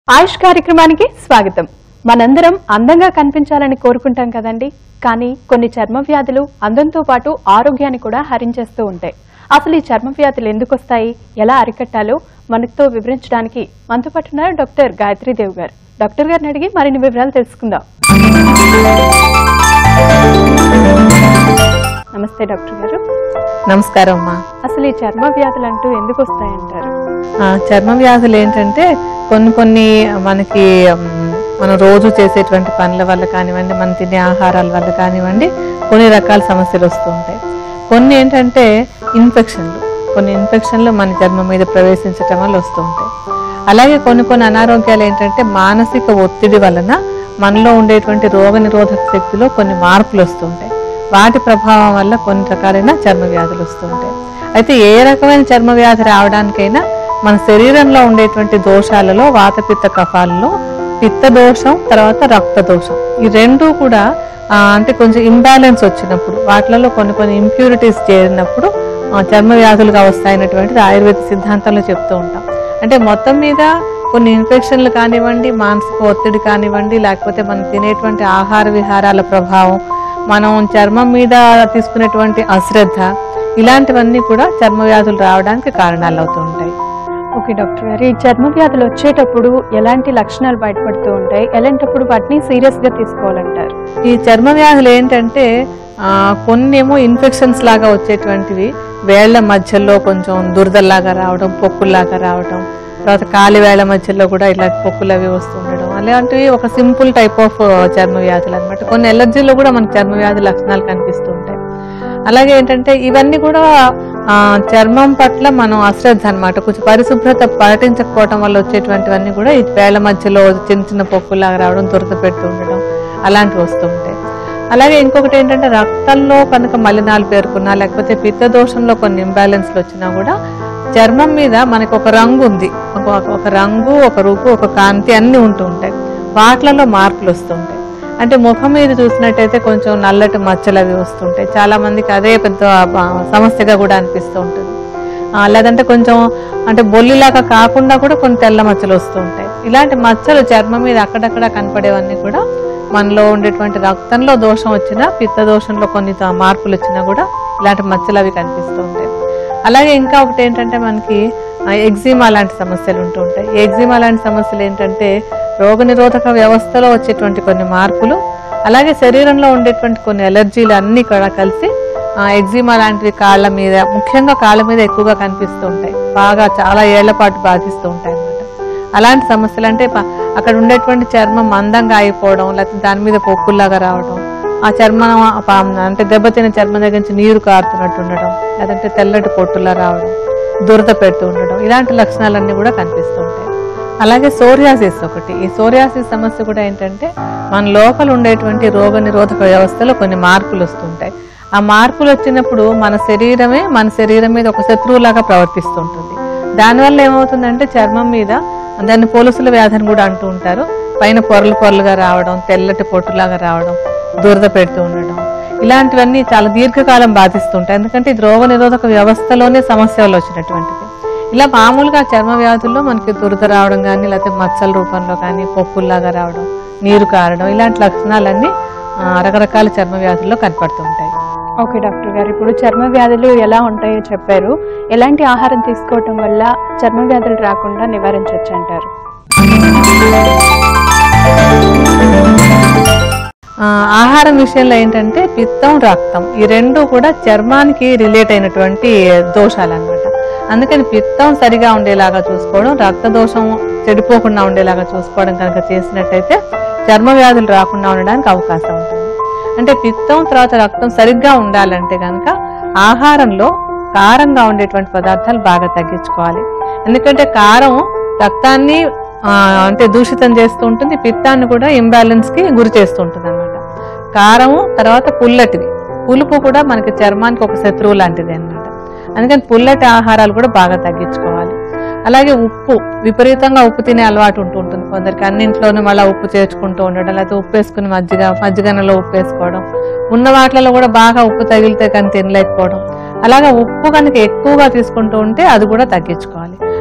ఆయుష్ కార్యక్రమానికి స్వాగతం మనందరం అందంగా కనిపించాలని కోరుకుంటాం కదండి కానీ కొన్ని చర్మ వ్యాధులు అందంతో పాటు ఆరోగ్యాన్ని కూడా హరించేస్తూ ఉంటాయి అసలు ఈ చర్మ వ్యాధులు ఎందుకు వస్తాయి ఎలా అరికట్టాలో మనతో వివరించడానికి మనతో పాటు ఉన్నారు డాక్టర్ గాయత్రీదేవి గారు డాక్టర్ గారిని అడిగి మరిన్ని వివరాలు తెలుసుకుందాం నమస్తే డాక్టర్ గారు నమస్కారం అమ్మా అసలు ఈ చర్మ వ్యాధులు అంటూ ఎందుకు వస్తాయంటారు ఆ, చర్మ వ్యాధులు ఏంటంటే కొన్ని కొన్ని మనకి మ్, మనం రోజు చేసేటువంటి పనుల వల్ల కానివ్వండి మనం తినే ఆహారాల వల్ల కానివ్వండి కొన్ని రకాల సమస్యలు వస్తూ ఉంటాయి కొన్ని ఏంటంటే ఇన్ఫెక్షన్లు కొన్ని ఇన్ఫెక్షన్లు మన చర్మం మీద ప్రవేశించటం వల్ల వస్తూ ఉంటాయి అలాగే కొన్ని కొన్ని అనారోగ్యాలు ఏంటంటే మానసిక ఒత్తిడి వలన మనలో ఉండేటువంటి రోగ నిరోధక శక్తిలో కొన్ని మార్పులు వస్తూ ఉంటాయి వాటి ప్రభావం వల్ల కొన్ని రకాలైన చర్మ వ్యాధులు వస్తూ ఉంటాయి అయితే ఏ రకమైన చర్మ వ్యాధి రావడానికైనా మన శరీరంలో ఉండేటువంటి దోషాలలో వాతపిత్త కఫాలలో పిత్త దోషం తర్వాత రక్త దోషం ఈ రెండు కూడా ఆ, అంటే కొంచెం ఇంబ్యాలెన్స్ వచ్చినప్పుడు వాటిలలో కొన్ని కొన్ని ఇంప్యూరిటీస్ చేరినప్పుడు ఆ, చర్మ వ్యాధులుగా వస్తాయన్నటువంటిది ఆయుర్వేద సిద్ధాంతంలో చెప్తూ ఉంటాం అంటే మొత్తం మీద కొన్ని ఇన్ఫెక్షన్లు కానివ్వండి మానసిక ఒత్తిడి కానివ్వండి లేకపోతే మనం తినేటువంటి ఆహార విహారాల ప్రభావం మనం చర్మం మీద తీసుకునేటువంటి అశ్రద్ధ ఇలాంటివన్నీ కూడా చర్మ వ్యాధులు రావడానికి కారణాలు అవుతూ ఉంటాయి ఓకే డాక్టర్ గారు ఈ చర్మ వ్యాధులు వచ్చేటప్పుడు ఎలాంటి లక్షణాలు బయటపడుతూ ఉంటాయి ఎలాంటప్పుడు వాటిని సీరియస్ గా తీసుకోవాలంటారు ఈ చర్మ వ్యాధులు ఏంటంటే ఆ, కొన్నేమో ఇన్ఫెక్షన్స్ లాగా వచ్చేటువంటివి వేళ్ల మధ్యలో కొంచెం దురదల్లాగా రావడం పొక్కుల్లాగా రావడం తర్వాత కాలి వేళ్ల మధ్యలో కూడా ఇలా పొక్కులు అవి వస్తూ ఉండడం అలాంటివి ఒక సింపుల్ టైప్ ఆఫ్ చర్మ వ్యాధులు అనమాట కొన్ని ఎలర్జీలో కూడా మనకు చర్మ వ్యాధి లక్షణాలు కనిపిస్తూ ఉంటాయి అలాగే ఏంటంటే ఇవన్నీ కూడా ఆ, చర్మం పట్ల మనం అశ్రద్ధ అనమాట కొంచెం పరిశుభ్రత పాటించకపోవడం వల్ల వచ్చేటువంటివన్నీ కూడా ఈ వేళ్ల మధ్యలో చిన్న చిన్న పొక్కులాగా రావడం దురద పెడుతూ ఉండడం అలాంటివి వస్తూ ఉంటాయి అలాగే ఇంకొకటి ఏంటంటే రక్తంలో కనుక మలినాలు పేరుకున్నా లేకపోతే పిత్త దోషంలో కొన్ని ఇంబ్యాలెన్స్లు వచ్చినా కూడా చర్మం మీద మనకు ఒక రంగు ఉంది ఒక ఒక రంగు ఒక రూపు ఒక కాంతి అన్ని ఉంటూ ఉంటాయి వాటిలలో మార్పులు వస్తూ ఉంటాయి అంటే ముఖం మీద చూసినట్టయితే కొంచెం నల్లటి మచ్చలు అవి వస్తుంటాయి చాలా మందికి అదే పెద్ద ఆ, సమస్యగా కూడా అనిపిస్తూ ఉంటుంది ఆ, లేదంటే కొంచెం అంటే బొల్లిలాగా కాకుండా కూడా కొన్ని తెల్ల మచ్చలు వస్తూ ఉంటాయి ఇలాంటి మచ్చలు చర్మం మీద అక్కడక్కడ కనపడేవన్నీ కూడా మనలో ఉండేటువంటి రక్తంలో దోషం వచ్చినా పిత్త దోషంలో కొన్ని త- మార్పులు వచ్చినా కూడా ఇలాంటి మచ్చలు అవి కనిపిస్తూ ఉంటాయి అలాగే ఇంకా ఒకటి ఏంటంటే మనకి ఎగ్జిమా లాంటి సమస్యలు ఉంటూ ఉంటాయి ఈ ఎగ్జిమా లాంటి సమస్యలు ఏంటంటే రోగనిరోధక వ్యవస్థలో వచ్చేటువంటి కొన్ని మార్పులు అలాగే శరీరంలో ఉండేటువంటి కొన్ని ఎలర్జీలు అన్ని కూడా కలిసి ఆ, ఎగ్జిమా లాంటివి కాళ్ళ మీద ముఖ్యంగా కాళ్ళ మీద ఎక్కువగా కనిపిస్తూ ఉంటాయి బాగా చాలా ఏళ్ల పాటు బాధిస్తూ ఉంటాయి అన్నమాట అలాంటి సమస్యలు అంటే ప- అక్కడ ఉండేటువంటి చర్మం మందంగా అయిపోవడం లేకపోతే దాని మీద పొక్కుల్లాగా రావడం ఆ చర్మం ఆ ప- అంటే దెబ్బతిన చర్మం దగ్గర నుంచి నీరు కారుతున్నట్టు ఉండడం లేదంటే తెల్లటి పొట్టులా రావడం దురద పెడుతూ ఉండడం ఇలాంటి లక్షణాలన్నీ కూడా కనిపిస్తూ ఉంటాయి అలాగే సోరియాసిస్ ఒకటి ఈ సోరియాసిస్ సమస్య కూడా ఏంటంటే మన లోపల ఉండేటువంటి రోగ నిరోధక వ్యవస్థలో కొన్ని మార్పులు వస్తుంటాయి ఆ మార్పులు వచ్చినప్పుడు మన శరీరమే మన శరీరం మీద ఒక శత్రువులాగా ప్రవర్తిస్తుంటుంది దానివల్ల ఏమవుతుందంటే చర్మం మీద దాన్ని పోలుసుల వ్యాధిని కూడా అంటూ ఉంటారు పైన పొరలు పొరలుగా రావడం తెల్లటి పొట్టులాగా రావడం దురద పెడుతూ ఉండడం ఇలాంటివన్నీ చాలా దీర్ఘకాలం బాధిస్తుంటాయి ఎందుకంటే ఇది రోగ నిరోధక వ్యవస్థలోనే సమస్యలు వచ్చినటువంటిది ఇలా మామూలుగా చర్మ వ్యాధుల్లో మనకి దురద రావడం కానీ లేకపోతే మచ్చల రూపంలో కానీ పొక్కుల్లాగా రావడం నీరు కారడం ఇలాంటి లక్షణాలన్నీ ఆ, రకరకాల చర్మ వ్యాధుల్లో కనపడుతూ ఉంటాయి ఓకే డాక్టర్ గారు ఇప్పుడు చర్మ వ్యాధులు ఎలా ఉంటాయో చెప్పారు ఎలాంటి ఆహారం తీసుకోవటం వల్ల చర్మ వ్యాధులు రాకుండా నివారించవచ్చు అంటారు ఆ, ఆహారం విషయంలో ఏంటంటే పిత్తం రక్తం ఈ రెండు కూడా చర్మానికి రిలేట్ అయినటువంటి దోషాలు అనమాట అందుకని పిత్తం సరిగా ఉండేలాగా చూసుకోవడం రక్త దోషం చెడిపోకుండా ఉండేలాగా చూసుకోవడం కనుక చేసినట్టయితే చర్మ వ్యాధులు రాకుండా ఉండడానికి అవకాశం ఉంటుంది అంటే పిత్తం తర్వాత రక్తం సరిగ్గా ఉండాలంటే కనుక ఆహారంలో కారంగా ఉండేటువంటి పదార్థాలు బాగా తగ్గించుకోవాలి ఎందుకంటే కారం రక్తాన్ని ఆ, అంటే దూషితం చేస్తూ ఉంటుంది పిత్తాన్ని కూడా ఇంబ్యాలెన్స్ కి గురి చేస్తూ ఉంటుంది అనమాట కారము తర్వాత పుల్లటివి పులుపు కూడా మనకి చర్మానికి ఒక శత్రువు లాంటిది అన్నమాట అందుకని పుల్లటి ఆహారాలు కూడా బాగా తగ్గించుకోవాలి అలాగే ఉప్పు విపరీతంగా ఉప్పు తినే అలవాటు ఉంటూ ఉంటుంది కొందరికి అన్నింట్లోనూ మళ్ళీ ఉప్పు చేర్చుకుంటూ ఉండడం లేకపోతే ఉప్పు వేసుకుని మజ్జిగ మజ్జిగనలో ఉప్పు వేసుకోవడం ఉన్న వాటిలలో కూడా బాగా ఉప్పు తగిలితే కానీ తినలేకపోవడం అలాగా ఉప్పు కనుక ఎక్కువగా తీసుకుంటూ ఉంటే అది కూడా తగ్గించుకోవాలి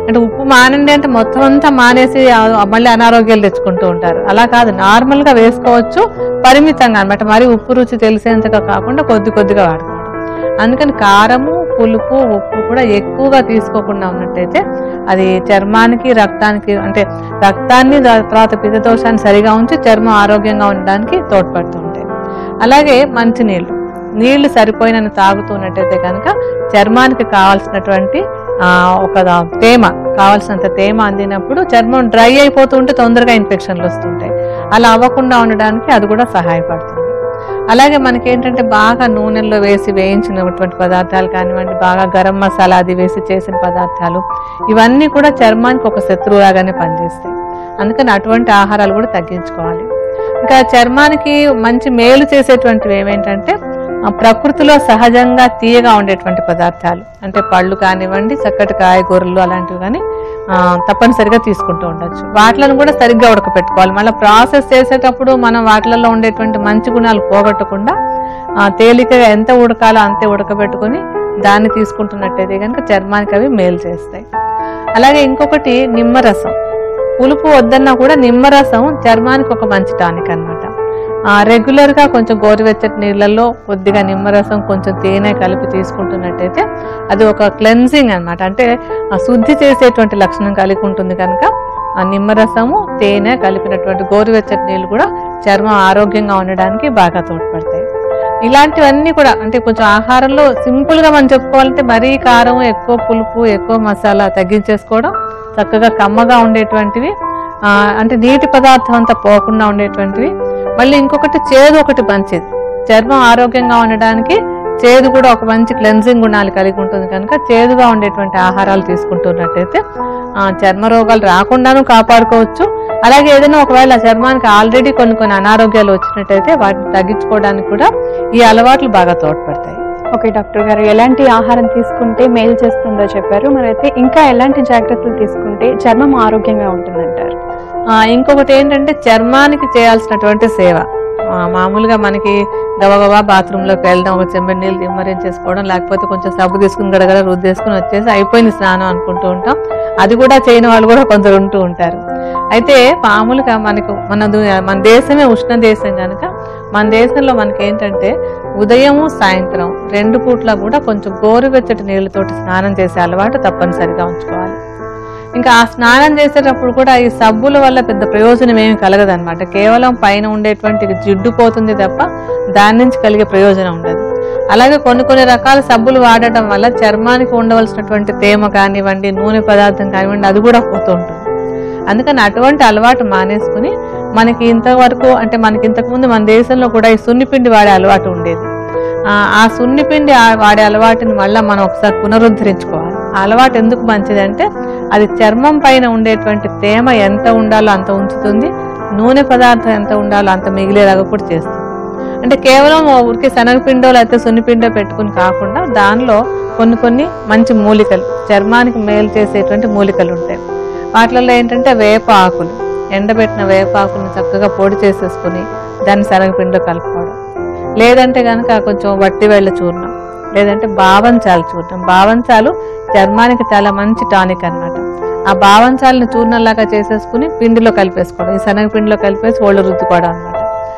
అంటే ఉప్పు మానండి అంటే మొత్తం అంతా మానేసి ఆ- మళ్ళీ అనారోగ్యాలు తెచ్చుకుంటూ ఉంటారు అలా కాదు నార్మల్ గా వేసుకోవచ్చు పరిమితంగా అనమాట మరి ఉప్పు రుచి తెలిసేంతగా కాకుండా కొద్ది కొద్దిగా వాడుకోవడం అందుకని కారము పులుపు ఉప్పు కూడా ఎక్కువగా తీసుకోకుండా ఉన్నట్టయితే అది చర్మానికి రక్తానికి అంటే రక్తాన్ని దా- తర్వాత పిత్తదోషాన్ని సరిగా ఉంచి చర్మం ఆరోగ్యంగా ఉండడానికి తోడ్పడుతూ ఉంటాయి అలాగే మంచినీళ్ళు నీళ్లు సరిపోయినన్ని తాగుతున్నట్టయితే కనుక చర్మానికి కావాల్సినటువంటి ఆ, ఒక దా- తేమ కావాల్సినంత తేమ అందినప్పుడు చర్మం డ్రై అయిపోతూ ఉంటే తొందరగా ఇన్ఫెక్షన్లు వస్తుంటాయి అలా అవ్వకుండా ఉండడానికి అది కూడా సహాయపడుతుంది అలాగే మనకి ఏంటంటే బాగా నూనెల్లో వేసి వేయించినటువంటి పదార్థాలు కానివ్వండి బాగా గరం మసాలా అది వేసి చేసిన పదార్థాలు ఇవన్నీ కూడా చర్మానికి ఒక శత్రువులాగానే పనిచేస్తాయి అందుకని అటువంటి ఆహారాలు కూడా తగ్గించుకోవాలి ఇంకా చర్మానికి మంచి మేలు చేసేటువంటివి ఏమేంటంటే ఆ, ప్రకృతిలో సహజంగా తీయగా ఉండేటువంటి పదార్థాలు అంటే పళ్ళు కానివ్వండి చక్కటి కాయగూరలు అలాంటివి కానీ ఆ, తప్పనిసరిగా తీసుకుంటూ ఉండొచ్చు వాటిలను కూడా సరిగ్గా ఉడకపెట్టుకోవాలి మళ్ళీ ప్రాసెస్ చేసేటప్పుడు మనం వాటిలలో ఉండేటువంటి మంచి గుణాలు పోగొట్టకుండా ఆ, తేలికగా ఎంత ఉడకాలో అంతే ఉడకబెట్టుకొని దాన్ని తీసుకుంటున్నట్టయితే కనుక చర్మానికి అవి మేలు చేస్తాయి అలాగే ఇంకొకటి నిమ్మరసం పులుపు వద్దన్నా కూడా నిమ్మరసం చర్మానికి ఒక మంచి టానిక్ అనమాట రెగ్యులర్ గా కొంచెం గోరువెచ్చటి నీళ్ళల్లో కొద్దిగా నిమ్మరసం కొంచెం తేనె కలిపి తీసుకుంటున్నట్టయితే అది ఒక క్లెన్జింగ్ అన్నమాట అంటే ఆ శుద్ధి చేసేటువంటి లక్షణం కలిగి ఉంటుంది కనుక ఆ నిమ్మరసము తేనె కలిపినటువంటి గోరువెచ్చటి నీళ్ళు కూడా చర్మం ఆరోగ్యంగా ఉండడానికి బాగా తోడ్పడతాయి ఇలాంటివన్నీ కూడా అంటే కొంచెం ఆహారంలో సింపుల్ గా మనం చెప్పుకోవాలంటే మరీ కారం ఎక్కువ పులుపు ఎక్కువ మసాలా తగ్గించేసుకోవడం చక్కగా కమ్మగా ఉండేటువంటివి ఆ, అంటే నీటి పదార్థం అంతా పోకుండా ఉండేటువంటివి మళ్ళీ ఇంకొకటి చేదు ఒకటి మంచిది చర్మం ఆరోగ్యంగా ఉండడానికి చేదు కూడా ఒక మంచి క్లెన్జింగ్ గుణాలు కలిగి ఉంటుంది కనుక చేదుగా ఉండేటువంటి ఆహారాలు తీసుకుంటున్నట్టయితే ఆ, చర్మ రోగాలు రాకుండాను కాపాడుకోవచ్చు అలాగే ఏదైనా ఒకవేళ చర్మానికి ఆల్రెడీ కొన్ని కొన్ని అనారోగ్యాలు వచ్చినట్టయితే వాటిని తగ్గించుకోవడానికి కూడా ఈ అలవాట్లు బాగా తోడ్పడతాయి ఓకే డాక్టర్ గారు ఎలాంటి ఆహారం తీసుకుంటే మేలు చేస్తుందో చెప్పారు మరైతే ఇంకా ఎలాంటి జాగ్రత్తలు తీసుకుంటే చర్మం ఆరోగ్యంగా ఉంటుందంటారు ఆ, ఇంకొకటి ఏంటంటే చర్మానికి చేయాల్సినటువంటి సేవ ఆ, మామూలుగా మనకి గబగబా బాత్రూమ్ లోకి వెళ్ళడం ఒక చెంబడి నీళ్ళు దిమ్మరించేసుకోవడం లేకపోతే కొంచెం సబ్బు తీసుకుని గడగడ రుద్దేసుకుని వచ్చేసి అయిపోయింది స్నానం అనుకుంటూ ఉంటాం అది కూడా చేయని వాళ్ళు కూడా కొందరు ఉంటూ ఉంటారు అయితే మామూలుగా మనకు మన దు- మన దేశమే ఉష్ణ దేశం కనుక మన దేశంలో మనకి ఏంటంటే ఉదయము సాయంత్రం రెండు పూట్ల కూడా కొంచెం గోరువెచ్చటి నీళ్ళతోటి స్నానం చేసే అలవాటు తప్పనిసరిగా ఉంచుకోవాలి ఇంకా ఆ స్నానం చేసేటప్పుడు కూడా ఈ సబ్బుల వల్ల పెద్ద ప్రయోజనం ఏమి కలగదన్నమాట కేవలం పైన ఉండేటువంటి జిడ్డు పోతుంది తప్ప దాని నుంచి కలిగే ప్రయోజనం ఉండదు అలాగే కొన్ని కొన్ని రకాల సబ్బులు వాడటం వల్ల చర్మానికి ఉండవలసినటువంటి తేమ కానివ్వండి నూనె పదార్థం కానివ్వండి అది కూడా పోతూ ఉంటుంది అందుకని అటువంటి అలవాటు మానేసుకుని మనకి ఇంతవరకు అంటే మనకి ఇంతకుముందు మన దేశంలో కూడా ఈ సున్నిపిండి వాడే అలవాటు ఉండేది ఆ, ఆ సున్నిపిండి ఆ- వాడే అలవాటుని మళ్ళీ మనం ఒకసారి పునరుద్ధరించుకోవాలి ఆ అలవాటు ఎందుకు మంచిది అంటే అది చర్మం పైన ఉండేటువంటి తేమ ఎంత ఉండాలో అంత ఉంచుతుంది నూనె పదార్థం ఎంత ఉండాలో అంత మిగిలేలాగా కూడా చేస్తుంది అంటే కేవలం ఊరికే శనగపిండో లేకపోతే సున్నిపిండో పెట్టుకుని కాకుండా దానిలో కొన్ని కొన్ని మంచి మూలికలు చర్మానికి మేలు చేసేటువంటి మూలికలు ఉంటాయి వాటిలలో ఏంటంటే వేప ఆకులు ఎండబెట్టిన వేప ఆకులను చక్కగా పొడి చేసేసుకుని దాన్ని శనగపిండిలో కలుపుకోవడం లేదంటే కనుక కొంచెం వట్టి వేళ్ళ చూర్ణం లేదంటే బావంచాలు చూర్ణం బావంచాలు చర్మానికి చాలా మంచి టానిక్ అన్నమాట ఆ బావంచాలను చూర్ణంలాగా చేసేసుకుని పిండిలో కలిపేసుకోవడం ఈ శనగపిండిలో కలిపేసి ఒళ్ళు రుద్దుకోవడం అనమాట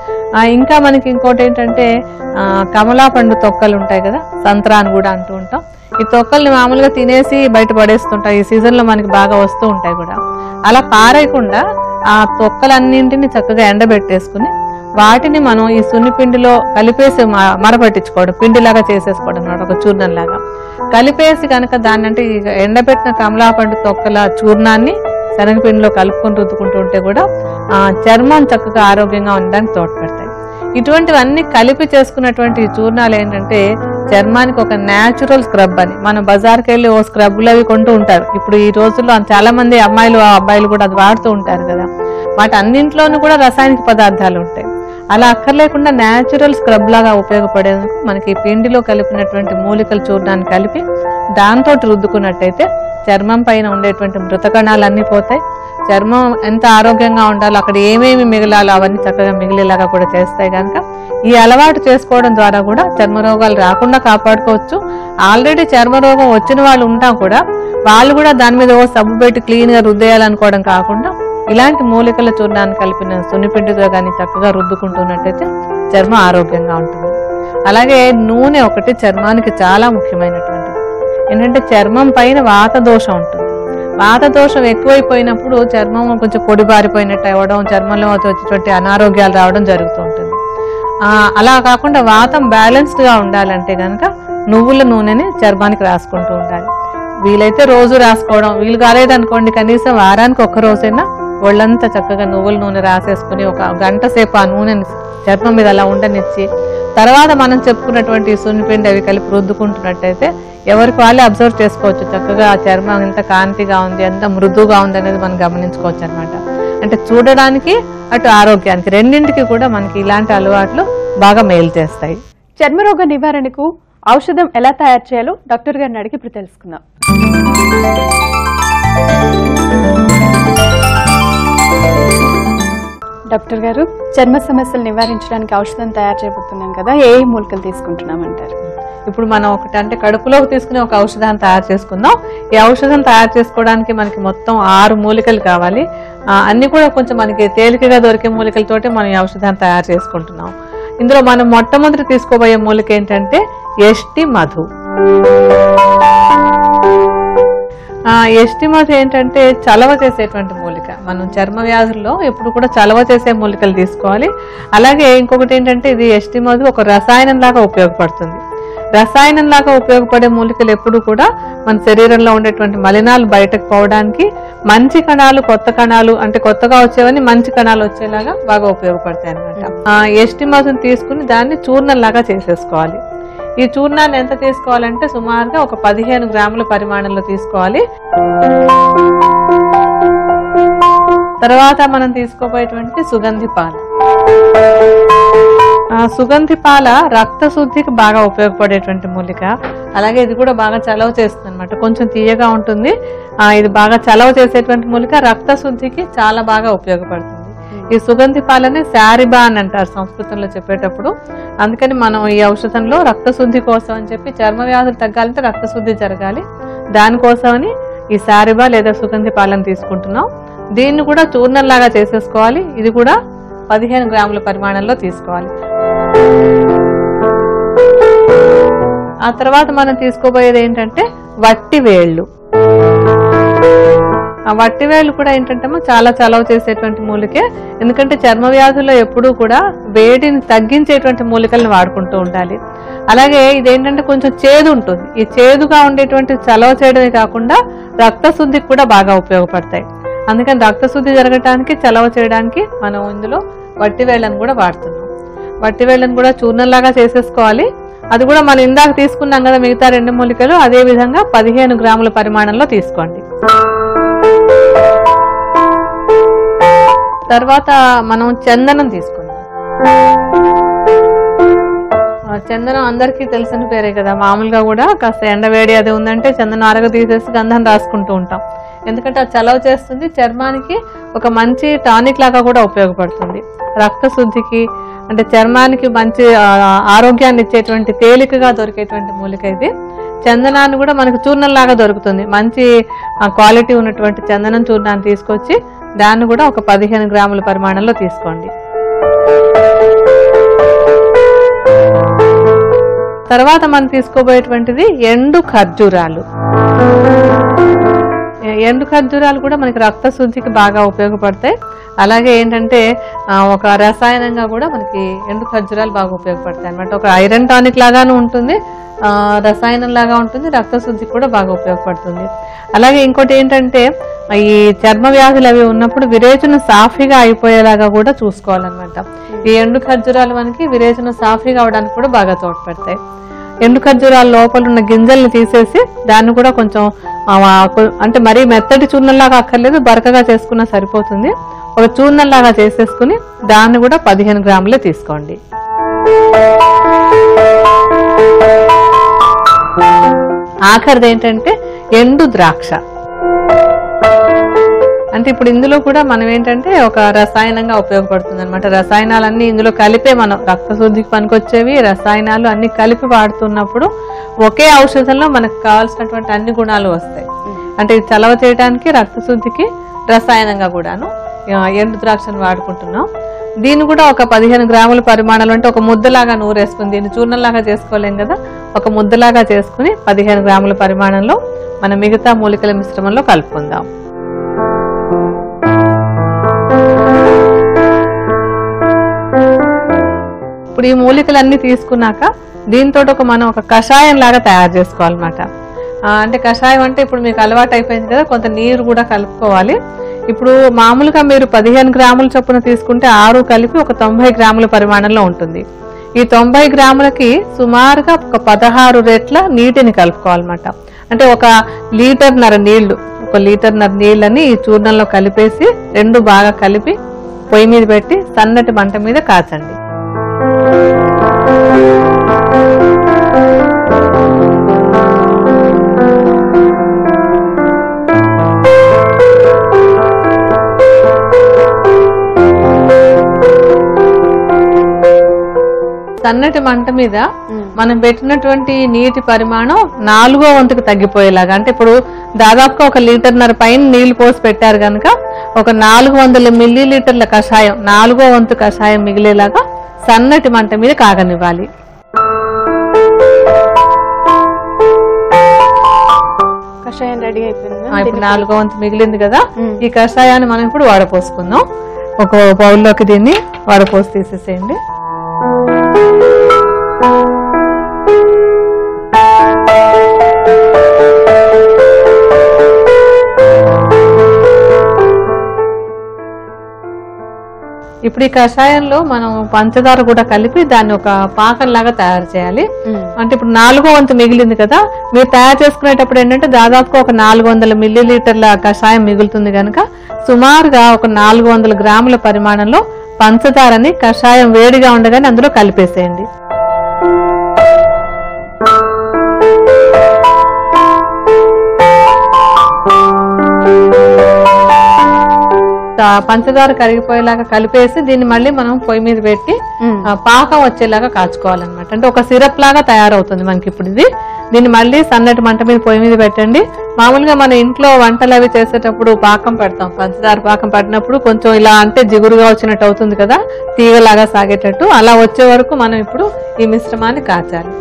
ఇంకా మనకి ఇంకోటి ఏంటంటే ఆ, కమలా పండు తొక్కలు ఉంటాయి కదా సంత్రాన్ని కూడా అంటూ ఉంటాం ఈ తొక్కల్ని మామూలుగా తినేసి బయట పడేస్తుంటాయి ఈ సీజన్ లో మనకి బాగా వస్తూ ఉంటాయి కూడా అలా పారేయకుండా ఆ తొక్కలన్నింటిని చక్కగా ఎండబెట్టేసుకుని వాటిని మనం ఈ సున్నిపిండిలో కలిపేసి మ- మరపట్టించుకోవడం పిండిలాగా చేసేసుకోవడం అన్నమాట ఒక చూర్ణం లాగా కలిపేసి కనుక దాన్ని అంటే ఈ ఎండబెట్టిన కమలాపండు తొక్కల చూర్ణాన్ని శనగపిండిలో కలుపుకొని రుద్దుకుంటూ ఉంటే కూడా ఆ, చర్మం చక్కగా ఆరోగ్యంగా ఉండడానికి తోడ్పడతాయి ఇటువంటివన్నీ కలిపి చేసుకున్నటువంటి ఈ చూర్ణాలు ఏంటంటే చర్మానికి ఒక న్యాచురల్ స్క్రబ్ అని మనం బజార్కి వెళ్ళి ఓ స్క్రబ్లు అవి కొంటూ ఉంటారు ఇప్పుడు ఈ రోజుల్లో చాలా మంది అమ్మాయిలు ఆ అబ్బాయిలు కూడా అది వాడుతూ ఉంటారు కదా వాటి అన్నింట్లోనూ కూడా రసాయనిక పదార్థాలు ఉంటాయి అలా అక్కర్లేకుండా న్యాచురల్ స్క్రబ్ లాగా ఉపయోగపడేందుకు మనకి ఈ పిండిలో కలిపినటువంటి మూలికల చూర్ణాన్ని కలిపి దాంతో రుద్దుకున్నట్టయితే చర్మం పైన ఉండేటువంటి మృత కణాలు అన్నీ పోతాయి చర్మం ఎంత ఆరోగ్యంగా ఉండాలో అక్కడ ఏమేమి మిగలాలో అవన్నీ చక్కగా మిగిలేలాగా కూడా చేస్తాయి కనుక ఈ అలవాటు చేసుకోవడం ద్వారా కూడా చర్మ రోగాలు రాకుండా కాపాడుకోవచ్చు ఆల్రెడీ చర్మ రోగం వచ్చిన వాళ్ళు ఉంటాం కూడా వాళ్ళు కూడా దాని మీద ఓ సబ్బు పెట్టి క్లీన్ గా రుద్దేయాలనుకోవడం కాకుండా ఇలాంటి మూలికల చూర్ణాన్ని కలిపిన సున్నిపిండితో కానీ చక్కగా రుద్దుకుంటున్నట్టయితే చర్మం ఆరోగ్యంగా ఉంటుంది అలాగే నూనె ఒకటి చర్మానికి చాలా ముఖ్యమైనటువంటిది ఏంటంటే చర్మం పైన వాత దోషం ఉంటుంది వాత దోషం ఎక్కువైపోయినప్పుడు చర్మం కొంచెం పొడిబారిపోయినట్టు అవ్వడం చర్మంలో వచ్చేటువంటి అనారోగ్యాలు రావడం జరుగుతూ ఉంటుంది ఆ, అలా కాకుండా వాతం బ్యాలెన్స్డ్ గా ఉండాలంటే గనక నువ్వుల నూనెని చర్మానికి రాసుకుంటూ ఉండాలి వీలైతే రోజు రాసుకోవడం వీలు కాలేదనుకోండి కనీసం వారానికి ఒక్క రోజైనా ఒళ్ళంతా చక్కగా నువ్వుల నూనె రాసేసుకుని ఒక గంట సేపు ఆ నూనెని చర్మం మీద అలా ఉండనిచ్చి తర్వాత మనం చెప్పుకున్నటువంటి ఈ సున్నిపిండి అవి కలిపి రుద్దుకుంటున్నట్టయితే ఎవరికి వాళ్ళే అబ్జర్వ్ చేసుకోవచ్చు చక్కగా ఆ చర్మం ఎంత కాంతిగా ఉంది ఎంత మృదువుగా ఉంది అనేది మనం గమనించుకోవచ్చు అనమాట అంటే చూడడానికి అటు ఆరోగ్యానికి రెండింటికి కూడా మనకి ఇలాంటి అలవాట్లు బాగా మేలు చేస్తాయి చర్మరోగ నివారణకు ఔషధం ఎలా తయారు చేయాలో డాక్టర్ గారిని అడిగి ఇప్పుడు తెలుసుకుందాం డాక్టర్ గారు చర్మ సమస్యలు నివారించడానికి ఔషధం తయారు చేయబోతున్నాం కదా ఏ ఏ మూలికలు తీసుకుంటున్నామంటారు ఇప్పుడు మనం ఒకటి అంటే కడుపులోకి తీసుకునే ఒక ఔషధాన్ని తయారు చేసుకుందాం ఈ ఔషధం తయారు చేసుకోవడానికి మనకి మొత్తం ఆరు మూలికలు కావాలి ఆ, అన్ని కూడా కొంచెం మనకి తేలికగా దొరికే మూలికలతోటి మనం ఈ ఔషధాన్ని తయారు చేసుకుంటున్నాం ఇందులో మనం మొట్టమొదటి తీసుకోబోయే మూలిక ఏంటంటే ఎష్టి మధు ఆ, ఎష్టి మధు ఏంటంటే చలవ చేసేటువంటి మూలిక మనం చర్మ వ్యాధుల్లో ఎప్పుడు కూడా చలవ చేసే మూలికలు తీసుకోవాలి అలాగే ఇంకొకటి ఏంటంటే ఇది ఎష్టి మధు ఒక రసాయనం లాగా ఉపయోగపడుతుంది రసాయనం లాగా ఉపయోగపడే మూలికలు ఎప్పుడు కూడా మన శరీరంలో ఉండేటువంటి మలినాలు బయటకు పోవడానికి మంచి కణాలు కొత్త కణాలు అంటే కొత్తగా వచ్చేవని మంచి కణాలు వచ్చేలాగా బాగా ఉపయోగపడతాయి అనమాట ఎష్టి మధుని తీసుకుని దాన్ని చూర్ణంలాగా చేసేసుకోవాలి ఈ చూర్ణాన్ని ఎంత తీసుకోవాలంటే సుమారుగా ఒక పదిహేను గ్రాముల పరిమాణంలో తీసుకోవాలి తర్వాత మనం తీసుకోబోయేటువంటి సుగంధి పాలు ఆ సుగంధి పాల రక్త శుద్ధికి బాగా ఉపయోగపడేటువంటి మూలిక అలాగే ఇది కూడా బాగా చలవ చేస్తుంది అనమాట కొంచెం తీయగా ఉంటుంది ఆ ఇది బాగా చలవ చేసేటువంటి మూలిక రక్త శుద్ధికి చాలా బాగా ఉపయోగపడుతుంది ఈ సుగంధి పాలని శారిబా అని అంటారు సంస్కృతంలో చెప్పేటప్పుడు అందుకని మనం ఈ ఔషధంలో రక్త శుద్ధి కోసం అని చెప్పి చర్మ వ్యాధులు తగ్గాలంటే రక్త శుద్ధి జరగాలి దానికోసమని ఈ శారిబా లేదా సుగంధి పాలను తీసుకుంటున్నాం దీన్ని కూడా చూర్ణంలాగా చేసేసుకోవాలి ఇది కూడా పదిహేను గ్రాముల పరిమాణంలో తీసుకోవాలి ఆ తర్వాత మనం తీసుకోబోయేది ఏంటంటే వట్టి వేళ్ళు ఆ వట్టి వేళ్ళు కూడా ఏంటంటే చాలా చలవ చేసేటువంటి మూలికే ఎందుకంటే చర్మ వ్యాధుల్లో ఎప్పుడూ కూడా వేడిని తగ్గించేటువంటి మూలికలను వాడుకుంటూ ఉండాలి అలాగే ఇదేంటంటే కొంచెం చేదు ఉంటుంది ఈ చేదుగా ఉండేటువంటి చలవ చేయడమే కాకుండా రక్త శుద్ధికి కూడా బాగా ఉపయోగపడతాయి అందుకని రక్త శుద్ధి జరగటానికి చలవ చేయడానికి మనం ఇందులో వట్టి వేళ్ళను కూడా వాడుతున్నాం వట్టి వేళ్ళను కూడా చూర్ణంలాగా చేసేసుకోవాలి అది కూడా మనం ఇందాక తీసుకున్నాం కదా మిగతా రెండు మూలికలు అదే విధంగా పదిహేను గ్రాముల పరిమాణంలో తీసుకోండి తర్వాత మనం చందనం తీసుకుందాం ఆ చందనం అందరికీ తెలిసిన పేరే కదా మామూలుగా కూడా కాస్త ఎండవేడి అది ఉందంటే చందనం అరగ తీసేసి గంధం రాసుకుంటూ ఉంటాం ఎందుకంటే అది చలవ చేస్తుంది చర్మానికి ఒక మంచి టానిక్ లాగా కూడా ఉపయోగపడుతుంది రక్త శుద్ధికి అంటే చర్మానికి మంచి ఆ, ఆరోగ్యాన్ని ఇచ్చేటువంటి తేలికగా దొరికేటువంటి మూలిక ఇది చందనాన్ని కూడా మనకు చూర్ణంలాగా దొరుకుతుంది మంచి ఆ, క్వాలిటీ ఉన్నటువంటి చందనం చూర్ణాన్ని తీసుకొచ్చి దాన్ని కూడా ఒక పదిహేను గ్రాముల పరిమాణంలో తీసుకోండి తర్వాత మనం తీసుకోబోయేటువంటిది ఎండు ఖర్జూరాలు ఎ- ఎండు ఖర్జూరాలు కూడా మనకి రక్త శుద్ధికి బాగా ఉపయోగపడతాయి అలాగే ఏంటంటే ఆ, ఒక రసాయనంగా కూడా మనకి ఎండు ఖర్జూరాలు బాగా ఉపయోగపడతాయి అన్నమాట ఒక ఐరన్ టానిక్ లాగాను ఉంటుంది ఆ, రసాయనం లాగా ఉంటుంది రక్త శుద్ధికి కూడా బాగా ఉపయోగపడుతుంది అలాగే ఇంకోటి ఏంటంటే ఈ చర్మ వ్యాధులు అవి ఉన్నప్పుడు విరేచన సాఫీగా అయిపోయేలాగా కూడా చూసుకోవాలన్నమాట ఈ ఎండు ఖర్జూరాలు మనకి విరేచన సాఫీగా అవడానికి కూడా బాగా తోడ్పడతాయి ఎండు ఖర్జూరాల లోపల ఉన్న గింజల్ని తీసేసి దాన్ని కూడా కొంచెం ఆ, కొ- అంటే మరీ మెత్తటి చూర్ణంలాగా అక్కర్లేదు బరకగా చేసుకున్నా సరిపోతుంది ఒక చూర్ణంలాగా చేసేసుకుని దాన్ని కూడా పదిహేను గ్రాములే తీసుకోండి ఆఖరిది ఏంటంటే ఎండు ద్రాక్ష అంటే ఇప్పుడు ఇందులో కూడా మనం ఏంటంటే ఒక రసాయనంగా ఉపయోగపడుతుంది అనమాట రసాయనాలన్నీ ఇందులో కలిపే మనం రక్త శుద్ధికి పనికొచ్చేవి రసాయనాలు అన్ని కలిపి వాడుతున్నప్పుడు ఒకే ఔషధంలో మనకు కావాల్సినటువంటి అన్ని గుణాలు వస్తాయి అంటే ఇది చలవ చేయడానికి రక్తశుద్ధికి రసాయనంగా కూడాను ఆ, ఎండు ద్రాక్షను వాడుకుంటున్నాం దీన్ని కూడా ఒక పదిహేను గ్రాముల పరిమాణంలో అంటే ఒక ముద్దలాగా నూరేసుకుని దీన్ని చూర్ణంలాగా చేసుకోలేం కదా ఒక ముద్దలాగా చేసుకుని పదిహేను గ్రాముల పరిమాణంలో మన మిగతా మూలికల మిశ్రమంలో కలుపుకుందాం ఇప్పుడు ఈ మూలికలన్నీ తీసుకున్నాక దీంతో ఒక మనం ఒక కషాయం లాగా తయారు చేసుకోవాలన్నమాట ఆ, అంటే కషాయం అంటే ఇప్పుడు మీకు అలవాటు అయిపోయింది కదా కొంత నీరు కూడా కలుపుకోవాలి ఇప్పుడు మామూలుగా మీరు పదిహేను గ్రాముల చొప్పున తీసుకుంటే ఆరు కలిపి ఒక తొంభై గ్రాముల పరిమాణంలో ఉంటుంది ఈ తొంభై గ్రాములకి సుమారుగా ఒక పదహారు రెట్ల నీటిని కలుపుకోవాలన్నమాట అంటే ఒక లీటర్న్నర నీళ్లు ఒక లీటర్న్నర నీళ్ళని ఈ చూర్ణంలో కలిపేసి రెండు బాగా కలిపి పొయ్యి మీద పెట్టి సన్నటి మంట మీద కాచండి సన్నటి మంట మీద మనం పెట్టినటువంటి నీటి పరిమాణం నాలుగో వంతుకు తగ్గిపోయేలాగా అంటే ఇప్పుడు దాదాపుగా ఒక లీటర్న్నర పైన నీళ్లు పోసి పెట్టారు కనుక ఒక నాలుగు వందల మిల్లీ లీటర్ల కషాయం నాలుగో వంతు కషాయం మిగిలేలాగా సన్నటి మంట మీద కాగనివ్వాలి కషాయం రెడీ అయిపోయింది ఆ, ఇప్పుడు నాలుగో వంతు మిగిలింది కదా మ్మ్. ఈ కషాయాన్ని మనం ఇప్పుడు వడపోసుకుందాం ఒక బౌల్లోకి దీన్ని వడపోసి తీసేసేయండి ఇప్పుడు ఈ కషాయంలో మనం పంచదార కూడా కలిపి దాన్ని ఒక పాకంలాగా తయారు చేయాలి అంటే ఇప్పుడు నాలుగో వంతు మిగిలింది కదా మీరు తయారు చేసుకునేటప్పుడు ఏంటంటే దాదాపుగా ఒక నాలుగు వందల మిల్లీ లీటర్ల కషాయం మిగులుతుంది కనుక సుమారుగా ఒక నాలుగు వందల గ్రాముల పరిమాణంలో పంచదారని కషాయం వేడిగా ఉండగానే అందులో కలిపేసేయండి ఆ పంచదార కరిగిపోయేలాగా కలిపేసి దీన్ని మళ్ళీ మనం పొయ్యి మీద పెట్టి ఆ, పాకం వచ్చేలాగా కాచుకోవాలన్నమాట అంటే ఒక సిరప్ లాగా తయారవుతుంది మనకి ఇప్పుడు ఇది దీన్ని మళ్ళీ సన్నటి మంట మీద పొయ్యి మీద పెట్టండి మామూలుగా మన ఇంట్లో వంటలు అవి చేసేటప్పుడు పాకం పెడతాం పంచదార పాకం పట్టినప్పుడు కొంచెం ఇలా అంటే జిగురుగా వచ్చినట్టు అవుతుంది కదా తీగలాగా సాగేటట్టు అలా వచ్చే వరకు మనం ఇప్పుడు ఈ మిశ్రమాన్ని కాచాలి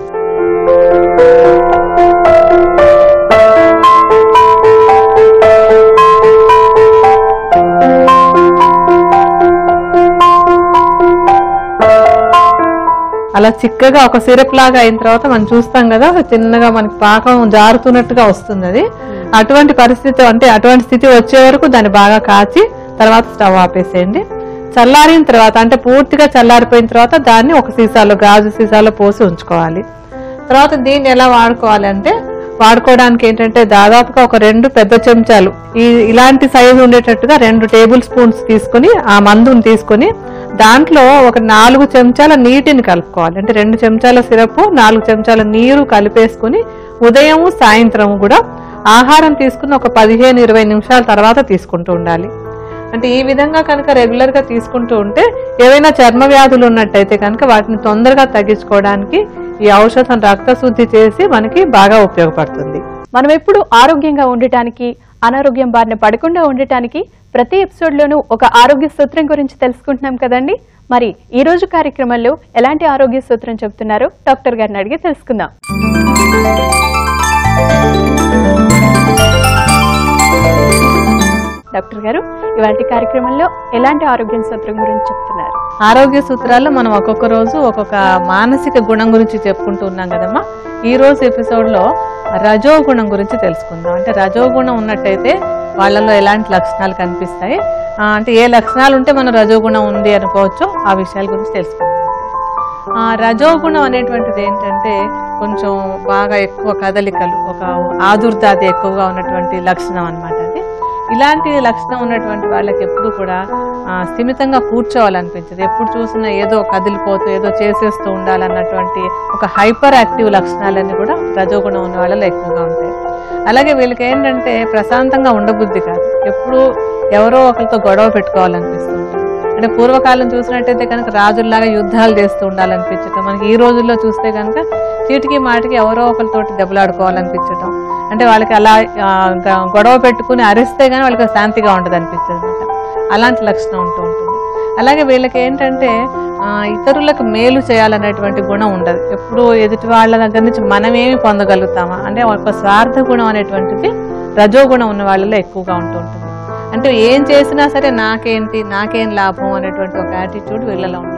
అలా చిక్కగా ఒక సిరప్ లాగా అయిన తర్వాత మనం చూస్తాం కదా చిన్నగా మనకి పాకం జారుతున్నట్టుగా వస్తుంది అది అటువంటి పరిస్థితి అంటే అటువంటి స్థితి వచ్చే వరకు దాన్ని బాగా కాచి తర్వాత స్టవ్ ఆపేసేయండి చల్లారిన తర్వాత అంటే పూర్తిగా చల్లారిపోయిన తర్వాత దాన్ని ఒక సీసాలో గాజు సీసాలో పోసి ఉంచుకోవాలి తర్వాత దీన్ని ఎలా వాడుకోవాలి అంటే వాడుకోవడానికి ఏంటంటే దాదాపుగా ఒక రెండు పెద్ద చెంచాలు ఈ ఇలాంటి సైజు ఉండేటట్టుగా రెండు టేబుల్ స్పూన్స్ తీసుకొని ఆ మందుని తీసుకొని దాంట్లో ఒక నాలుగు చెంచాల నీటిని కలుపుకోవాలి అంటే రెండు చెంచాల సిరప్ నాలుగు చెంచాల నీరు కలిపేసుకుని ఉదయం సాయంత్రం కూడా ఆహారం తీసుకుని ఒక పదిహేను ఇరవై నిమిషాల తర్వాత తీసుకుంటూ ఉండాలి అంటే ఈ విధంగా కనుక రెగ్యులర్ గా తీసుకుంటూ ఉంటే ఏవైనా చర్మ వ్యాధులు ఉన్నట్టయితే కనుక వాటిని తొందరగా తగ్గించుకోవడానికి ఈ ఔషధం రక్తశుద్ధి చేసి మనకి బాగా ఉపయోగపడుతుంది మనం ఎప్పుడు ఆరోగ్యంగా ఉండటానికి అనారోగ్యం బారిన పడకుండా ఉండటానికి ప్రతి ఎపిసోడ్లోనూ ఒక ఆరోగ్య సూత్రం గురించి తెలుసుకుంటున్నాం కదండి మరి ఈ రోజు కార్యక్రమంలో ఎలాంటి ఆరోగ్య సూత్రం చెప్తున్నారో డాక్టర్ గారిని అడిగి తెలుసుకుందాం డాక్టర్ గారు ఇవాటి కార్యక్రమంలో ఎలాంటి ఆరోగ్య సూత్రం గురించి చెప్తున్నారు ఆరోగ్య సూత్రాల్లో మనం ఒక్కొక్క రోజు ఒక్కొక్క మానసిక గుణం గురించి చెప్పుకుంటూ ఉన్నాం కదమ్మా ఈ రోజు ఎపిసోడ్ లో రజో గుణం గురించి తెలుసుకుందాం అంటే రజో గుణం ఉన్నట్టయితే వాళ్ళలో ఎలాంటి లక్షణాలు కనిపిస్తాయి ఆ, అంటే ఏ లక్షణాలు ఉంటే మనం రజో గుణం ఉంది అనుకోవచ్చు ఆ విషయాల గురించి తెలుసుకుందాం ఆ రజోగుణం అనేటువంటిది ఏంటంటే కొంచెం బాగా ఎక్కువ కదలికలు ఒక ఆదుర్దాది ఎక్కువగా ఉన్నటువంటి లక్షణం అన్నమాట అది ఇలాంటి లక్షణం ఉన్నటువంటి వాళ్ళకి ఎప్పుడు కూడా ఆ, స్థిమితంగా కూర్చోవాలనిపించదు ఎప్పుడు చూసినా ఏదో కదిలిపోతూ ఏదో చేసేస్తూ ఉండాలన్నటువంటి ఒక హైపర్ యాక్టివ్ లక్షణాలన్నీ కూడా రజోగుణం ఉన్న వాళ్ళలో ఎక్కువగా ఉంటాయి అలాగే వీళ్ళకి ఏంటంటే ప్రశాంతంగా ఉండబుద్ధి కాదు ఎప్పుడు ఎవరో ఒకరితో గొడవ పెట్టుకోవాలనిపిస్తూ ఉంటుంది అంటే పూర్వకాలం చూసినట్టయితే కనుక రాజుల్లాగా యుద్ధాలు చేస్తూ ఉండాలనిపించటం మనకి ఈ రోజుల్లో చూస్తే కనుక చీటికి మాటికి ఎవరో ఒకరితోటి దెబ్బలాడుకోవాలనిపించటం అంటే వాళ్ళకి అలా ఆ, గ- గొడవ పెట్టుకుని అరిస్తే గానీ వాళ్ళకి శాంతిగా ఉండదు అనిపిస్తుంది అనమాట అలాంటి లక్షణం ఉంటూ ఉంటుంది అలాగే వీళ్ళకి ఏంటంటే ఆ, ఇతరులకు మేలు చేయాలనేటువంటి గుణం ఉండదు ఎప్పుడు ఎదుటి వాళ్ళ దగ్గర నుంచి మనమేమి పొందగలుగుతామా అంటే ఒక స్వార్థ గుణం అనేటువంటిది రజోగుణం ఉన్న వాళ్ళలో ఎక్కువగా ఉంటూ ఉంటుంది అంటే ఏం చేసినా సరే నాకేంటి నాకేం లాభం అనేటువంటి ఒక యాటిట్యూడ్ వీళ్ళలో ఉంటుంది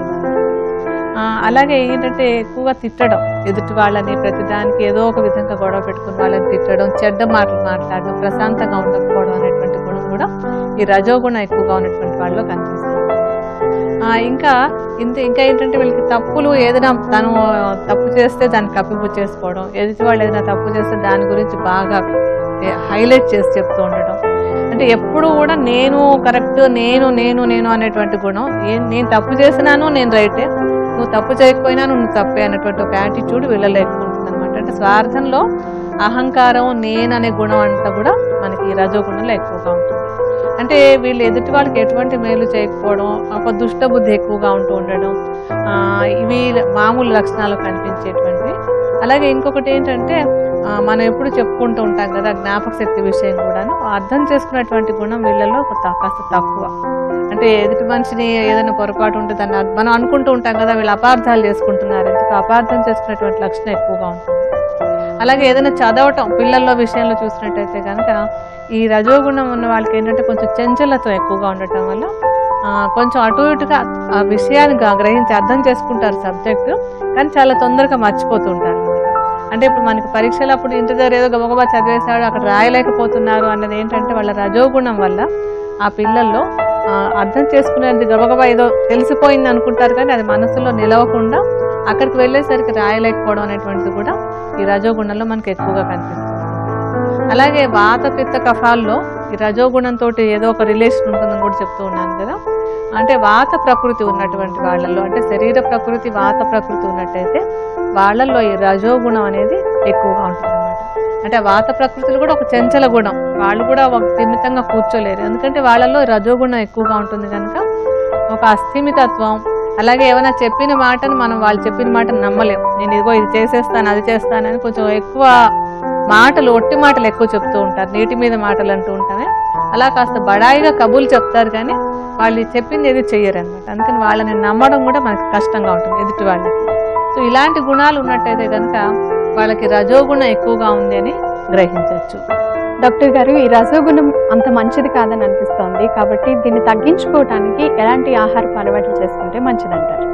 ఆ, అలాగే ఏంటంటే ఎక్కువగా తిట్టడం ఎదుటి వాళ్ళని ప్రతిదానికి ఏదో ఒక విధంగా గొడవ పెట్టుకుని వాళ్ళని తిట్టడం చెడ్డ మాటలు మాట్లాడడం ప్రశాంతంగా ఉండకపోవడం అనేటువంటి గుణం కూడా ఈ రజోగుణం ఎక్కువగా ఉన్నటువంటి వాళ్ళలో కనిపిస్తుంది ఆ, ఇంకా ఇంత ఇంకా ఏంటంటే వీళ్ళకి తప్పులు ఏదైనా తను తప్పు చేస్తే దాన్ని కప్పిపు చేసుకోవడం ఎదుటి వాళ్ళు ఏదైనా తప్పు చేస్తే దాని గురించి బాగా హైలైట్ చేసి చెప్తూ ఉండడం అంటే ఎప్పుడు కూడా నేను కరెక్ట్ నేను నేను నేను అనేటువంటి గుణం ఏ- నేను తప్పు చేసినాను నేను రైటే నువ్వు తప్పు చేయకపోయినా నువ్వు తప్పే అనేటువంటి ఒక యాటిట్యూడ్ వీళ్ళలో ఎక్కువ ఉంటుంది అనమాట అంటే స్వార్థంలో అహంకారం నేను అనే గుణం అంతా కూడా మనకి ఈ రజోగుణంలో ఎక్కువగా ఉంటుంది అంటే వీళ్ళు ఎదుటి వాళ్ళకి ఎటువంటి మేలు చేయకపోవడం ఒక దుష్ట బుద్ధి ఎక్కువగా ఉంటూ ఉండడం ఆ, ఇవి మామూలు లక్షణాలు కనిపించేటువంటివి అలాగే ఇంకొకటి ఏంటంటే ఆ, మనం ఎప్పుడు చెప్పుకుంటూ ఉంటాం కదా జ్ఞాపక శక్తి విషయం కూడాను అర్థం చేసుకున్నటువంటి గుణం వీళ్ళలో ఒక త- కాస్త తక్కువ అంటే ఎదుటి మనిషిని ఏదైనా పొరపాటు ఉంటే దాన్ని అర్థం- మనం అనుకుంటూ ఉంటాం కదా వీళ్ళు అపార్థాలు చేసుకుంటున్నారు ఎందుకు అపార్థం చేసుకునేటువంటి లక్షణం ఎక్కువగా ఉంటుంది అలాగే ఏదైనా చదవటం పిల్లల్లో విషయంలో చూసినట్టయితే కనుక ఈ రజోగుణం ఉన్న వాళ్ళకి ఏంటంటే కొంచెం చంచలత్వం ఎక్కువగా ఉండటం వల్ల ఆ, కొంచెం అటు ఇటుగా ఆ విషయాన్ని గా- గ్రహించి అర్థం చేసుకుంటారు సబ్జెక్టు కానీ చాలా తొందరగా మర్చిపోతూ ఉంటారు అంటే ఇప్పుడు మనకి పరీక్షలు అప్పుడు ఇంటి దగ్గర ఏదో గబగబా చదివేశాడు అక్కడ రాయలేకపోతున్నారు అన్నది ఏంటంటే వాళ్ళ రజోగుణం వల్ల ఆ పిల్లల్లో ఆ, అర్థం చేసుకునేది గబగబా ఏదో తెలిసిపోయింది అనుకుంటారు కానీ అది మనసులో నిలవకుండా అక్కడికి వెళ్ళేసరికి రాయలేకపోవడం అనేటువంటిది కూడా ఈ రజోగుణంలో మనకి ఎక్కువగా కనిపిస్తుంది అలాగే వాత పిత్త కఫాల్లో ఈ రజోగుణంతో ఏదో ఒక రిలేషన్ ఉంటుందని కూడా చెప్తూ ఉన్నాను కదా అంటే వాత ప్రకృతి ఉన్నటువంటి వాళ్ళల్లో అంటే శరీర ప్రకృతి వాత ప్రకృతి ఉన్నట్టయితే వాళ్ళల్లో ఈ రజోగుణం అనేది ఎక్కువగా ఉంటుంది అంటే వాత ప్రకృతులు కూడా ఒక చంచల గుణం వాళ్ళు కూడా ఒక స్థిమితంగా కూర్చోలేరు ఎందుకంటే వాళ్ళల్లో రజోగుణం ఎక్కువగా ఉంటుంది కనుక ఒక అస్థిమితత్వం అలాగే ఏమైనా చెప్పిన మాటను మనం వాళ్ళు చెప్పిన మాటను నమ్మలేం నేను ఇదిగో ఇది చేసేస్తాను అది చేస్తానని కొంచెం ఎక్కువ మాటలు ఒట్టి మాటలు ఎక్కువ చెప్తూ ఉంటారు నీటి మీద మాటలు అంటూ ఉంటామే అలా కాస్త బడాయిగా కబుర్లు చెప్తారు కానీ వాళ్ళు చెప్పింది ఏది చెయ్యరు అనమాట అందుకని వాళ్ళని నమ్మడం కూడా మనకి కష్టంగా ఉంటుంది ఎదుటి వాళ్ళకి సో ఇలాంటి గుణాలు ఉన్నట్టయితే కనుక వాళ్ళకి రజోగుణం ఎక్కువగా ఉంది అని గ్రహించవచ్చు డాక్టర్ గారు ఈ రసగుణం అంత మంచిది కాదని అనిపిస్తోంది కాబట్టి దీన్ని తగ్గించుకోవటానికి ఎలాంటి ఆహారపు అలవాట్లు చేసుకుంటే మంచిదంటారు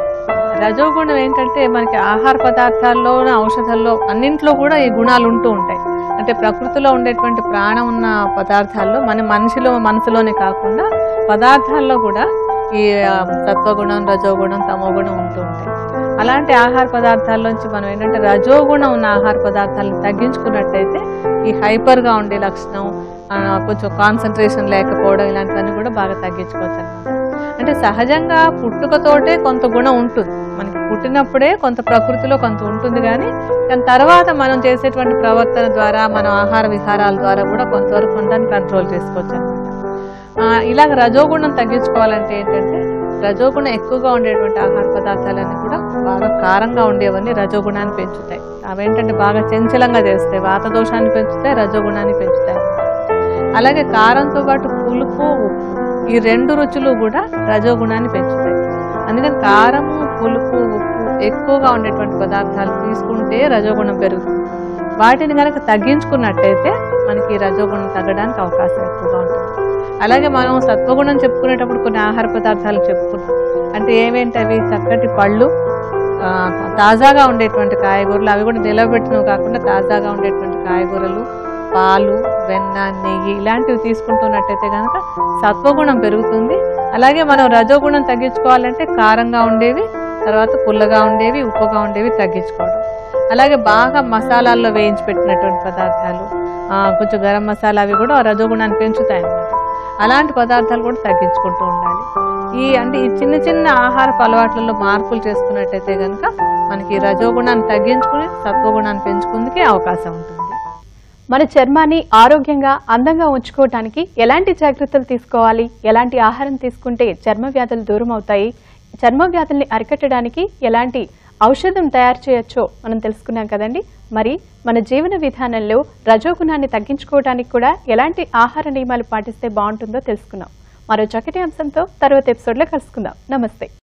రజోగుణం ఏంటంటే మనకి ఆహార పదార్థాల్లో ఔషధాల్లో అన్నింట్లో కూడా ఈ గుణాలు ఉంటూ ఉంటాయి అంటే ప్రకృతిలో ఉండేటువంటి ప్రాణం ఉన్న పదార్థాల్లో మన మనిషిలో మనసులోనే కాకుండా పదార్థాల్లో కూడా ఈ ఆ, సత్వగుణం రజోగుణం తమోగుణం ఉంటూ ఉంటాయి అలాంటి ఆహార పదార్థాల్లోంచి మనం ఏంటంటే రజోగుణం ఉన్న ఆహార పదార్థాలను తగ్గించుకున్నట్టయితే ఈ హైపర్గా ఉండే లక్షణం ఆ, కొంచెం కాన్సన్ట్రేషన్ లేకపోవడం ఇలాంటివన్నీ కూడా బాగా తగ్గించుకోవచ్చు అనమాట అంటే సహజంగా పుట్టుకతోటే కొంత గుణం ఉంటుంది మనకి పుట్టినప్పుడే కొంత ప్రకృతిలో కొంత ఉంటుంది కానీ దాని తర్వాత మనం చేసేటువంటి ప్రవర్తన ద్వారా మన ఆహార విహారాల ద్వారా కూడా కొంతవరకు కొంత కంట్రోల్ చేసుకోవచ్చు అనమాట ఇలాగ రజోగుణం తగ్గించుకోవాలంటే ఏంటంటే రజోగుణం ఎక్కువగా ఉండేటువంటి ఆహార పదార్థాలన్నీ కూడా బాగా కారంగా ఉండేవన్నీ రజోగుణాన్ని పెంచుతాయి అవేంటంటే బాగా చంచలంగా చేస్తాయి వాత దోషాన్ని పెంచుతాయి రజోగుణాన్ని పెంచుతాయి అలాగే కారంతో పాటు పులుపు ఉప్పు ఈ రెండు రుచులు కూడా రజోగుణాన్ని పెంచుతాయి అందుకని కారము పులుపు ఉప్పు ఎక్కువగా ఉండేటువంటి పదార్థాలు తీసుకుంటే రజోగుణం పెరుగుతుంది వాటిని కనుక తగ్గించుకున్నట్టయితే మనకి రజోగుణం తగ్గడానికి అవకాశం ఎక్కువగా ఉంటుంది అలాగే మనం సత్వగుణం చెప్పుకునేటప్పుడు కొన్ని ఆహార పదార్థాలు చెప్పుకున్నాం అంటే ఏమేంటి అవి చక్కటి పళ్ళు ఆ, తాజాగా ఉండేటువంటి కాయగూరలు అవి కూడా నిలబెట్టినవి కాకుండా తాజాగా ఉండేటువంటి కాయగూరలు పాలు వెన్న నెయ్యి ఇలాంటివి తీసుకుంటున్నట్టయితే కనుక సత్వగుణం పెరుగుతుంది అలాగే మనం రజోగుణం తగ్గించుకోవాలంటే కారంగా ఉండేవి తర్వాత పుల్లగా ఉండేవి ఉప్పుగా ఉండేవి తగ్గించుకోవడం అలాగే బాగా మసాలాల్లో వేయించి పెట్టినటువంటి పదార్థాలు ఆ, కొంచెం గరం మసాలా అవి కూడా రజోగుణాన్ని పెంచుతాయి అన్నమాట అలాంటి పదార్థాలు కూడా తగ్గించుకుంటూ ఉండాలి ఈ అంటే ఈ చిన్న చిన్న ఆహారపు అలవాట్లలో మార్పులు చేసుకున్నట్టయితే కనుక మనకి రజోగుణాన్ని తగ్గించుకుని సత్వగుణాన్ని పెంచుకుందుకే అవకాశం ఉంటుంది మన చర్మాన్ని ఆరోగ్యంగా అందంగా ఉంచుకోవటానికి ఎలాంటి జాగ్రత్తలు తీసుకోవాలి ఎలాంటి ఆహారం తీసుకుంటే చర్మ వ్యాధులు దూరం అవుతాయి చర్మ వ్యాధుల్ని అరికట్టడానికి ఎలాంటి ఔషధం తయారు చేయొచ్చో మనం తెలుసుకున్నాం కదండి మరి మన జీవన విధానంలో రజోగుణాన్ని తగ్గించుకోవడానికి కూడా ఎలాంటి ఆహార నియమాలు పాటిస్తే బాగుంటుందో తెలుసుకున్నాం మరో చక్కటి అంశంతో తర్వాత ఎపిసోడ్లో కలుసుకుందాం నమస్తే